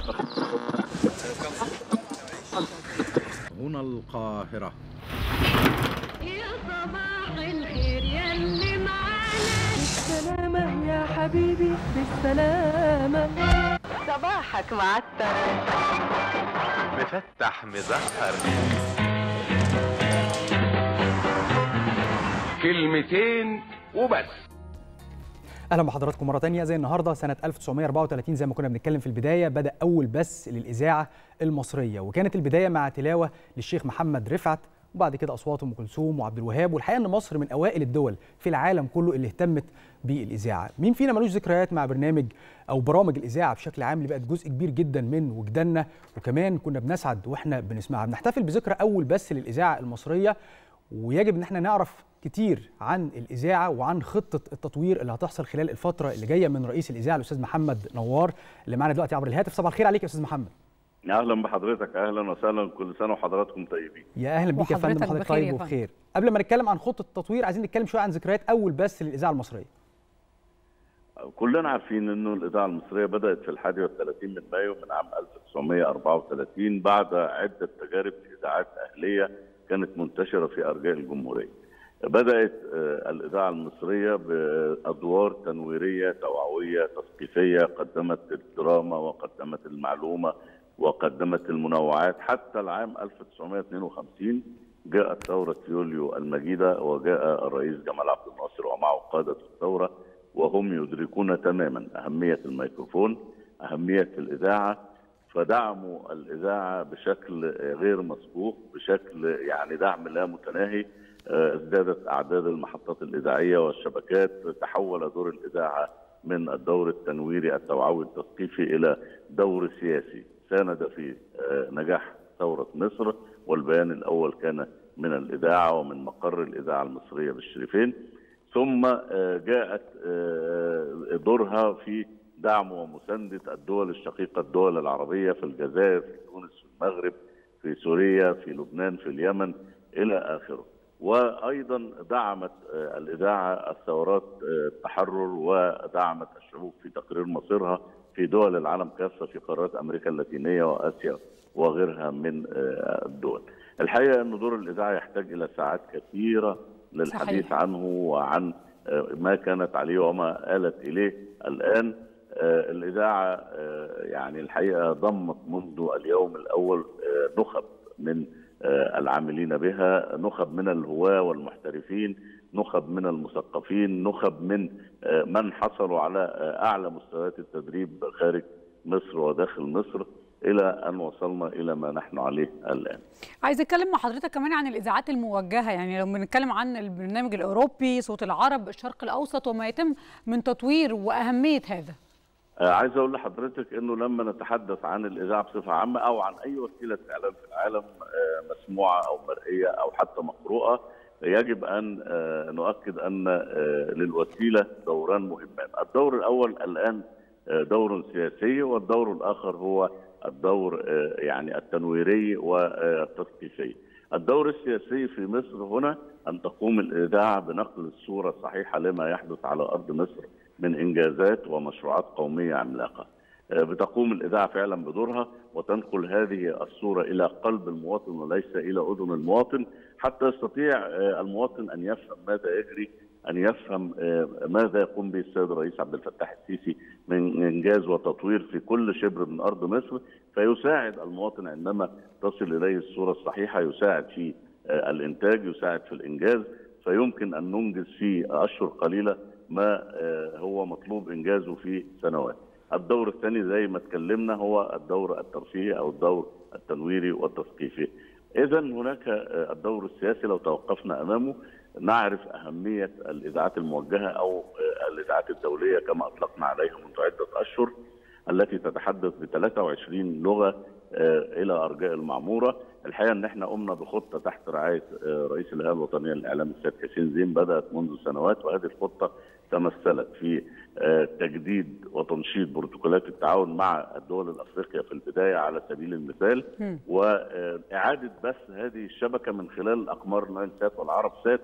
هنا القاهرة يا صباح الخير يا اللي معانا بالسلامة يا حبيبي بالسلامة صباحك معطر مفتح مزهر كلمتين وبس اهلا بحضراتكم مره تانية زي النهارده سنه 1934 زي ما كنا بنتكلم في البدايه بدا اول بث للاذاعه المصريه وكانت البدايه مع تلاوه للشيخ محمد رفعت وبعد كده اصوات ام كلثوم وعبد الوهاب والحقيقه ان مصر من اوائل الدول في العالم كله اللي اهتمت بالاذاعه مين فينا ملوش ذكريات مع برنامج او برامج الاذاعه بشكل عام اللي بقت جزء كبير جدا من وجداننا وكمان كنا بنسعد واحنا بنسمعها بنحتفل بذكرى اول بث للاذاعه المصريه ويجب ان احنا نعرف كتير عن الاذاعه وعن خطه التطوير اللي هتحصل خلال الفتره اللي جايه من رئيس الاذاعه الاستاذ محمد نوار اللي معانا دلوقتي عبر الهاتف صباح الخير عليك يا استاذ محمد اهلا بحضرتك اهلا وسهلا كل سنه وحضراتكم طيبين يا اهلا بيك يا فندم وحضرتك حضرتك بخير يا طيب فندم. وبخير قبل ما نتكلم عن خطه التطوير عايزين نتكلم شويه عن ذكريات اول بث للاذاعه المصريه كلنا عارفين انه الاذاعه المصريه بدات في الحادي والثلاثين من مايو من عام 1934 بعد عده تجارب في اذاعات اهليه كانت منتشره في ارجاء الجمهوريه. بدات آه، الاذاعه المصريه بادوار تنويريه توعويه تثقيفيه قدمت الدراما وقدمت المعلومه وقدمت المنوعات حتى العام 1952 جاءت ثوره يوليو المجيده وجاء الرئيس جمال عبد الناصر ومعه قاده الثوره وهم يدركون تماما اهميه الميكروفون اهميه الاذاعه فدعموا الاذاعه بشكل غير مسبوق بشكل يعني دعم لا متناهي آه، ازدادت اعداد المحطات الاذاعيه والشبكات تحول دور الاذاعه من الدور التنويري التوعوي التثقيفي الى دور سياسي ساند في آه، نجاح ثوره مصر والبيان الاول كان من الاذاعه ومن مقر الاذاعه المصريه بالشريفين ثم آه، جاءت آه، دورها في دعم ومسانده الدول الشقيقه الدول العربيه في الجزائر في تونس في المغرب في سوريا في لبنان في اليمن الى اخره وايضا دعمت آه، الاذاعه الثورات آه، التحرر ودعمت الشعوب في تقرير مصيرها في دول العالم كافه في قارات امريكا اللاتينيه واسيا وغيرها من آه، الدول. الحقيقه ان دور الاذاعه يحتاج الى ساعات كثيره للحديث صحيح. عنه وعن آه، ما كانت عليه وما آلت اليه الان آه، الاذاعه آه، يعني الحقيقه ضمت منذ اليوم الاول آه، نخب من آه، العاملين بها نخب من الهواة والمحترفين نخب من المثقفين نخب من آه، من حصلوا على آه، أعلى مستويات التدريب خارج مصر وداخل مصر إلى أن وصلنا إلى ما نحن عليه الآن عايز اتكلم مع حضرتك كمان عن الاذاعات الموجهه يعني لو بنتكلم عن البرنامج الاوروبي صوت العرب الشرق الاوسط وما يتم من تطوير واهميه هذا آه، عايز اقول لحضرتك انه لما نتحدث عن الاذاعه بصفه عامه او عن اي وسيله اعلام في العالم آه، مسموعه او مرئيه او حتى مقروءه يجب ان آه، نؤكد ان آه، للوسيله دوران مهمان. الدور الاول الان آه، دور سياسي والدور الاخر هو الدور آه، يعني التنويري والتثقيفي. الدور السياسي في مصر هنا ان تقوم الاذاعه بنقل الصوره الصحيحه لما يحدث على ارض مصر من انجازات ومشروعات قوميه عملاقه. آه، بتقوم الاذاعه فعلا بدورها وتنقل هذه الصوره الى قلب المواطن وليس الى اذن المواطن حتى يستطيع آه، المواطن ان يفهم ماذا يجري ان يفهم آه، ماذا يقوم به السيد الرئيس عبد الفتاح السيسي من انجاز وتطوير في كل شبر من ارض مصر فيساعد المواطن عندما تصل اليه الصوره الصحيحه يساعد في آه، الانتاج يساعد في الانجاز فيمكن ان ننجز في اشهر قليله ما آه، هو مطلوب انجازه في سنوات. الدور الثاني زي ما اتكلمنا هو الدور الترفيهي او الدور التنويري والتثقيفي. اذا هناك آه، الدور السياسي لو توقفنا امامه نعرف اهميه الاذاعات الموجهه او آه، الاذاعات الدوليه كما اطلقنا عليها منذ عده اشهر التي تتحدث ب 23 لغه آه، الى ارجاء المعموره، الحقيقه ان احنا قمنا بخطه تحت رعايه آه، رئيس الهيئه الوطنيه للاعلام السيد حسين زين بدات منذ سنوات وهذه الخطه تمثلت في آه، تجديد وتنشيط بروتوكولات التعاون مع الدول الافريقيه في البدايه على سبيل المثال مم. واعاده بث هذه الشبكه من خلال اقمار نايل سات والعرب سات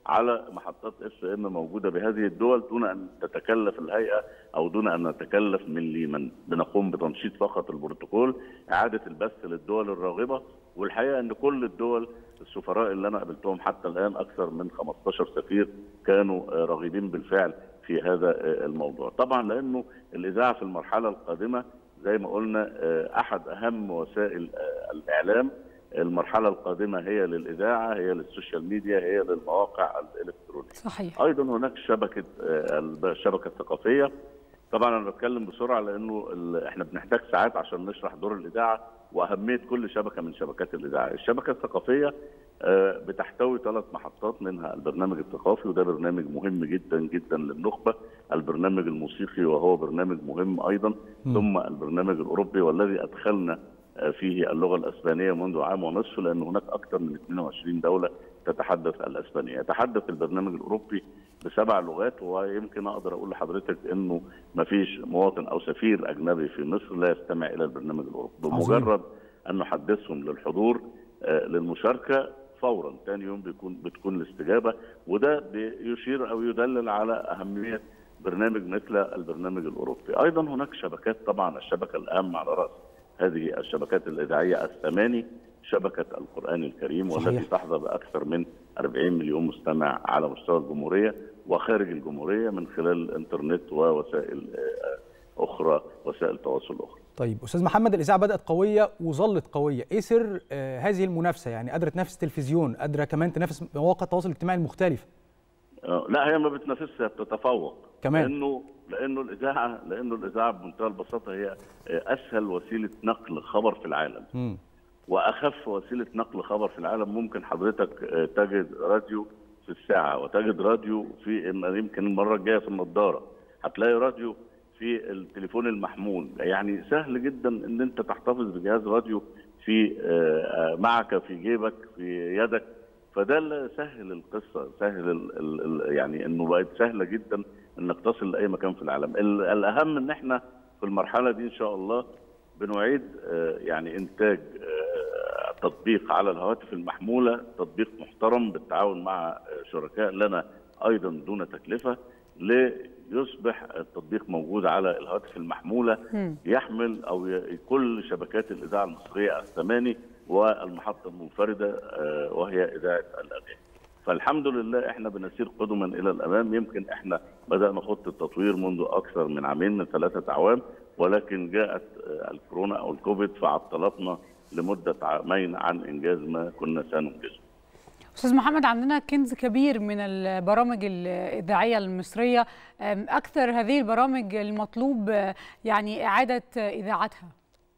على محطات اف ام موجوده بهذه الدول دون ان تتكلف الهيئه او دون ان نتكلف مليما بنقوم بتنشيط فقط البروتوكول اعاده البث للدول الراغبه والحقيقه ان كل الدول السفراء اللي انا قابلتهم حتى الان اكثر من 15 سفير كانوا آه، راغبين بالفعل في هذا آه، الموضوع طبعا لانه الاذاعه في المرحله القادمه زي ما قلنا آه، احد اهم وسائل آه، الاعلام المرحله القادمه هي للاذاعه هي للسوشيال ميديا هي للمواقع الالكترونيه صحيح ايضا هناك شبكه آه، الشبكه الثقافيه طبعا انا بتكلم بسرعه لانه ال- احنا بنحتاج ساعات عشان نشرح دور الاذاعه واهميه كل شبكه من شبكات الاذاعه الشبكه الثقافيه آه، بتحتوي ثلاث محطات منها البرنامج الثقافي وده برنامج مهم جدا جدا للنخبه البرنامج الموسيقي وهو برنامج مهم ايضا ثم البرنامج الاوروبي والذي ادخلنا آه، فيه اللغه الاسبانيه منذ عام ونصف لان هناك اكثر من 22 دوله تتحدث الاسبانيه يتحدث البرنامج الاوروبي بسبع لغات ويمكن اقدر اقول لحضرتك انه ما فيش مواطن او سفير اجنبي في مصر لا يستمع الى البرنامج الاوروبي بمجرد ان نحدثهم للحضور آه، للمشاركه فورا ثاني يوم بيكون بتكون الاستجابه وده بيشير او يدلل على اهميه برنامج مثل البرنامج الاوروبي ايضا هناك شبكات طبعا الشبكه الاهم على راس هذه الشبكات الاذاعيه الثماني شبكه القران الكريم صحيح. والتي تحظى باكثر من 40 مليون مستمع على مستوى الجمهوريه وخارج الجمهوريه من خلال الانترنت ووسائل آه، اخرى وسائل تواصل اخرى. طيب استاذ محمد الاذاعه بدات قويه وظلت قويه ايه سر آه هذه المنافسه يعني قادره تنافس تلفزيون قادره كمان تنافس مواقع التواصل الاجتماعي المختلفه آه، لا هي ما بتنافسش هي بتتفوق كمان. لانه لانه الاذاعه لانه الاذاعه بمنتهى البساطه هي آه، اسهل وسيله نقل خبر في العالم مم. واخف وسيله نقل خبر في العالم ممكن حضرتك آه، تجد راديو في الساعه وتجد راديو في يمكن المره الجايه في النضاره هتلاقي راديو في التليفون المحمول يعني سهل جدا ان انت تحتفظ بجهاز راديو في آه، آه، معك في جيبك في يدك فده اللي سهل القصه سهل ال ال ال يعني انه بقت سهله جدا انك تصل لاي مكان في العالم ال- الاهم ان احنا في المرحله دي ان شاء الله بنعيد آه، يعني انتاج آه، تطبيق على الهواتف المحموله تطبيق محترم بالتعاون مع آه، شركاء لنا ايضا دون تكلفه ليصبح التطبيق موجود على الهواتف المحموله يحمل او ي- كل شبكات الاذاعه المصريه الثماني والمحطه المنفرده آه، وهي اذاعه الاغاني. فالحمد لله احنا بنسير قدما الى الامام يمكن احنا بدانا خطه التطوير منذ اكثر من عامين من ثلاثه اعوام ولكن جاءت آه، الكورونا او الكوفيد فعطلتنا لمده عامين عن انجاز ما كنا سننجزه. استاذ محمد عندنا كنز كبير من البرامج الاذاعيه المصريه أم، اكثر هذه البرامج المطلوب آه، يعني اعاده آه، اذاعتها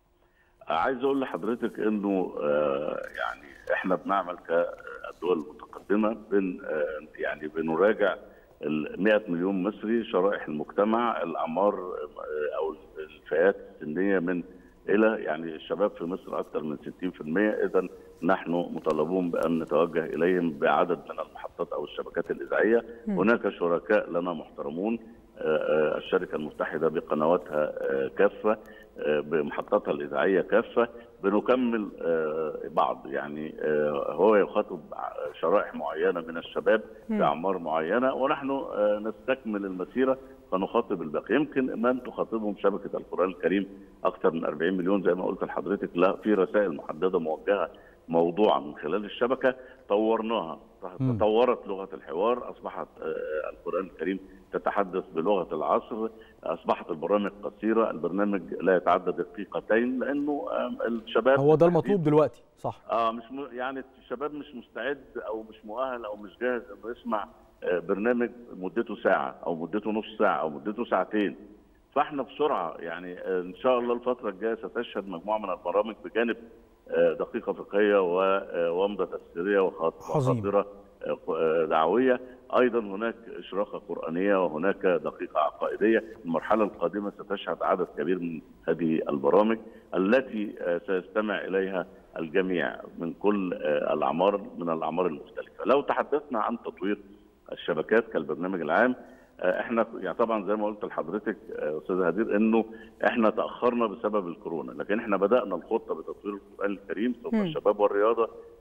عايز اقول لحضرتك انه آه، يعني احنا بنعمل كدول متقدمه بن آه، يعني بنراجع ال 100 مليون مصري شرائح المجتمع الاعمار آه، او الفئات السنيه من الى يعني الشباب في مصر اكثر من 60% اذا نحن مطالبون بان نتوجه اليهم بعدد من المحطات او الشبكات الاذاعيه هناك شركاء لنا محترمون آه، آه، الشركه المتحده بقنواتها آه، كافه آه، بمحطاتها الاذاعيه كافه بنكمل آه، بعض يعني آه، هو يخاطب شرائح معينه من الشباب باعمار معينه ونحن آه، نستكمل المسيره فنخاطب الباقي يمكن من تخاطبهم شبكه القران الكريم اكثر من 40 مليون زي ما قلت لحضرتك لا في رسائل محدده موجهه موضوعا من خلال الشبكه طورناها تطورت لغه الحوار اصبحت آه، القران الكريم تتحدث بلغه العصر اصبحت البرامج قصيره البرنامج لا يتعدى دقيقتين لانه آه، الشباب هو ده بالتحديد المطلوب دلوقتي صح اه مش م... يعني الشباب مش مستعد او مش مؤهل او مش جاهز انه يسمع آه، برنامج مدته ساعه او مدته نص ساعه او مدته ساعتين فاحنا بسرعه يعني آه، ان شاء الله الفتره الجايه ستشهد مجموعه من البرامج بجانب آه، دقيقه فقهيه و- وومضه تفسيريه وخاط- عظيم. وخاطره آه، آه، دعويه ايضا هناك اشراقه قرانيه وهناك دقيقه عقائديه المرحله القادمه ستشهد عدد كبير من هذه البرامج التي آه، سيستمع اليها الجميع من كل آه، الاعمار من الاعمار المختلفه لو تحدثنا عن تطوير الشبكات كالبرنامج العام آه، احنا يعني طبعا زي ما قلت لحضرتك آه، استاذ هدير انه احنا تاخرنا بسبب الكورونا لكن احنا بدانا الخطه بتطوير القران الكريم ثم مم. الشباب والرياضه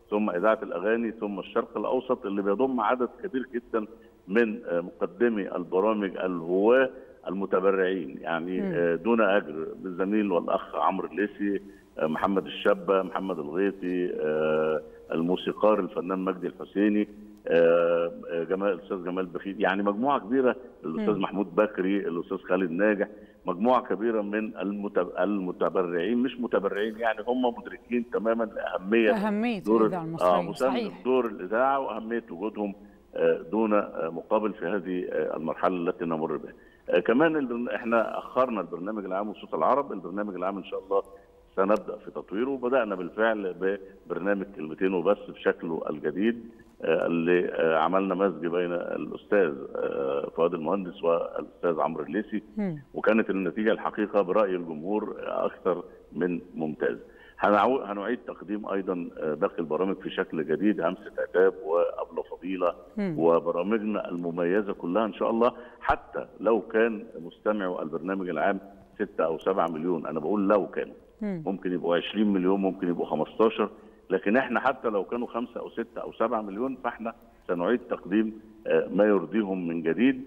ثم اذاعه الاغاني ثم الشرق الاوسط اللي بيضم عدد كبير جدا من آه، مقدمي البرامج الهواه المتبرعين يعني مم. آه، دون اجر بالزميل والاخ عمرو الليثي آه، محمد الشابه محمد الغيطي آه، الموسيقار الفنان مجدي الحسيني آه، آه، جمال الاستاذ جمال بخيت يعني مجموعه كبيره الاستاذ مم. محمود بكري الاستاذ خالد ناجح مجموعه كبيره من المتب- المتبرعين مش متبرعين يعني هم مدركين تماما لاهميه أهمية دور الإذاعة المصرية مساندة صحيح دور الاذاعه واهميه وجودهم آه، دون آه، مقابل في هذه آه، المرحله التي نمر بها. آه، كمان البرن- احنا اخرنا البرنامج العام وصوت العرب، البرنامج العام ان شاء الله سنبدا في تطويره وبدانا بالفعل ببرنامج كلمتين وبس بشكله الجديد آه، اللي آه، عملنا مزج بين الاستاذ آه، فؤاد المهندس والاستاذ عمرو الليثي مم. وكانت النتيجه الحقيقه براي الجمهور اكثر من ممتازه. هنعو- هنعيد تقديم ايضا آه، باقي البرامج في شكل جديد همسه عتاب وابله فضيله مم. وبرامجنا المميزه كلها ان شاء الله حتى لو كان مستمعوا البرنامج العام 6 او 7 مليون انا بقول لو كانوا مم. ممكن يبقوا 20 مليون ممكن يبقوا 15 لكن احنا حتى لو كانوا 5 او 6 او 7 مليون فاحنا سنعيد تقديم آه، ما يرضيهم من جديد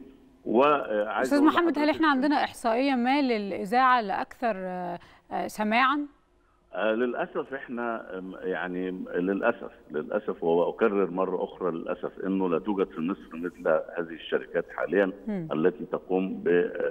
وعايز أستاذ محمد هل إحنا عندنا إحصائية ما للإذاعة الأكثر آه، آه، سماعا؟ آه للاسف احنا آم، يعني للاسف للاسف واكرر مره اخرى للاسف انه لا توجد في مصر مثل هذه الشركات حاليا مم. التي تقوم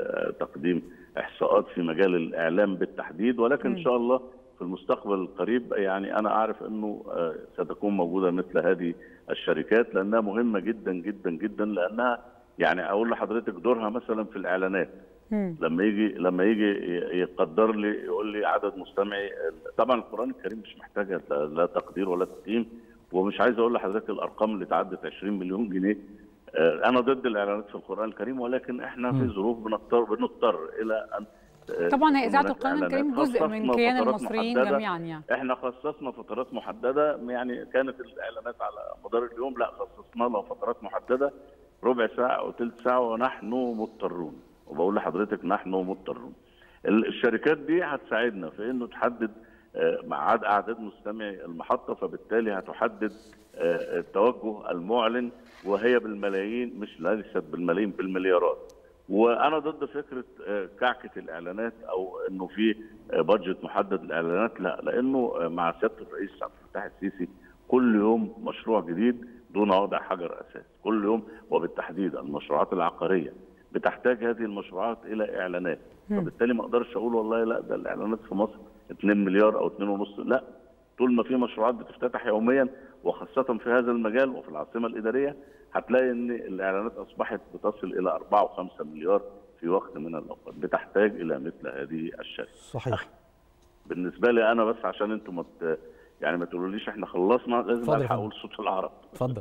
بتقديم احصاءات في مجال الاعلام بالتحديد ولكن مم. ان شاء الله في المستقبل القريب يعني انا اعرف انه آه، ستكون موجوده مثل هذه الشركات لانها مهمه جدا جدا جدا لانها يعني اقول لحضرتك دورها مثلا في الاعلانات مم. لما يجي لما يجي ي- يقدر لي يقول لي عدد مستمعي طبعا القران الكريم مش محتاجه لا- لا تقدير ولا تقييم ومش عايز اقول لحضرتك الارقام اللي تعدت 20 مليون جنيه آه، انا ضد الاعلانات في القران الكريم ولكن احنا في مم. ظروف بنضطر بنضطر الى ان آه، طبعا هي تكون إذاعة هناك القرآن الكريم إعلانات. جزء من خصصنا كيان فترات المصريين محددة. جميعا يعني احنا خصصنا فترات محدده يعني كانت الاعلانات على مدار اليوم لا خصصنا لها فترات محدده ربع ساعه او ثلث ساعه ونحن مضطرون وبقول لحضرتك نحن مضطرون ال- الشركات دي هتساعدنا في انه تحدد آه، مع عدد اعداد مستمعي المحطه فبالتالي هتحدد آه، التوجه المعلن وهي بالملايين مش ليست بالملايين بالمليارات وانا ضد فكره آه، كعكه الاعلانات او انه في آه، بادجت محدد للاعلانات لا لانه آه، مع سياده الرئيس عبد الفتاح السيسي كل يوم مشروع جديد دون وضع حجر اساس كل يوم وبالتحديد المشروعات العقاريه بتحتاج هذه المشروعات الى اعلانات مم. فبالتالي ما اقدرش اقول والله لا ده الاعلانات في مصر 2 مليار او 2.5 لا طول ما في مشروعات بتفتتح يوميا وخاصه في هذا المجال وفي العاصمه الاداريه هتلاقي ان الاعلانات اصبحت بتصل الى 4 و5 مليار في وقت من الاوقات بتحتاج الى مثل هذه الشركه صحيح بالنسبه لي انا بس عشان انتم مت يعني ما تقولوليش احنا خلصنا لازم اتفضل يا الحق فندم. اقول صوت العرب اتفضل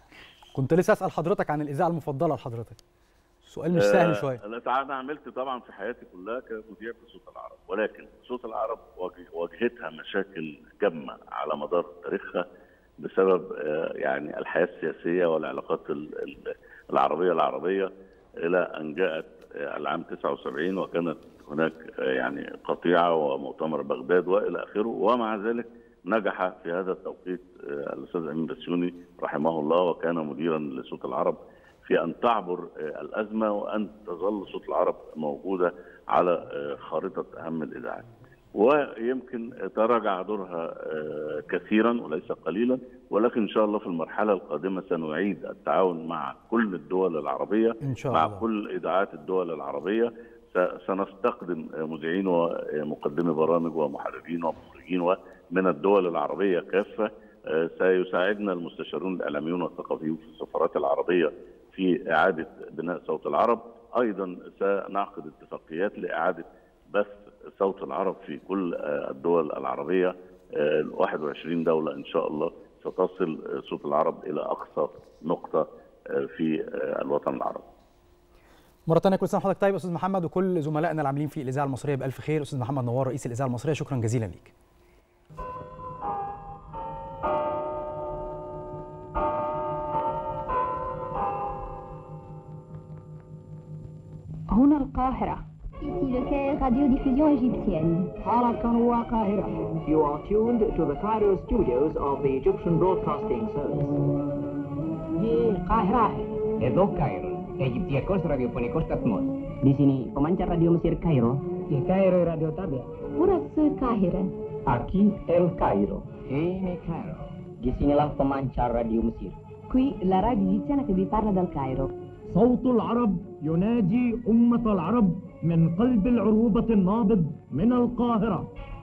كنت لسه اسال حضرتك عن الاذاعه المفضله لحضرتك سؤال مش سهل شويه آه، لا انا عملت طبعا في حياتي كلها كمذيع في صوت العرب ولكن صوت العرب واجه- واجهتها مشاكل جمة على مدار تاريخها بسبب آه، يعني الحياه السياسيه والعلاقات ال- ال- العربيه العربيه الى ان جاءت آه، العام 79 وكانت هناك آه، يعني قطيعه ومؤتمر بغداد والى اخره ومع ذلك نجح في هذا التوقيت آه، الاستاذ امين بسيوني رحمه الله وكان مديرا لصوت العرب في ان تعبر آه، الازمه وان تظل صوت العرب موجوده على آه، خارطه اهم الاذاعات. ويمكن تراجع دورها آه، كثيرا وليس قليلا ولكن ان شاء الله في المرحله القادمه سنعيد التعاون مع كل الدول العربيه ان شاء مع الله كل اذاعات الدول العربيه س- سنستخدم مذيعين ومقدمي برامج ومحررين ومخرجين من الدول العربيه كافه آه، سيساعدنا المستشارون الاعلاميون والثقافيون في السفارات العربيه في اعاده بناء صوت العرب ايضا سنعقد اتفاقيات لاعاده بث صوت العرب في كل آه، الدول العربيه آه، ال 21 دوله ان شاء الله ستصل آه، صوت العرب الى اقصى نقطه آه، في آه، الوطن العربي مره ثانيه كل سنه وحضرتك طيب استاذ محمد وكل زملائنا العاملين في الاذاعه المصريه بالف خير استاذ محمد نوار رئيس الاذاعه المصريه شكرا جزيلا ليك هنا القاهرة le Caire radiodiffusion égyptienne. حركة وقاهرة. You are tuned to the Cairo studios of the Egyptian Broadcasting Service. Di Kahirah. Εδώ Cairo. Αιγυπτιακός ραδιοφωνικός σταθμός. Di sini pemancar radio Mesir Kairo. Di Cairo Radio Tabia. Burası Kahire. Aquí El Cairo. Ini Cairo. Disinilah pemancar radio Mesir. Qui la radio egiziana che vi parla dal Cairo. صوت العرب ينادي أمة العرب من قلب العروبة النابض من القاهرة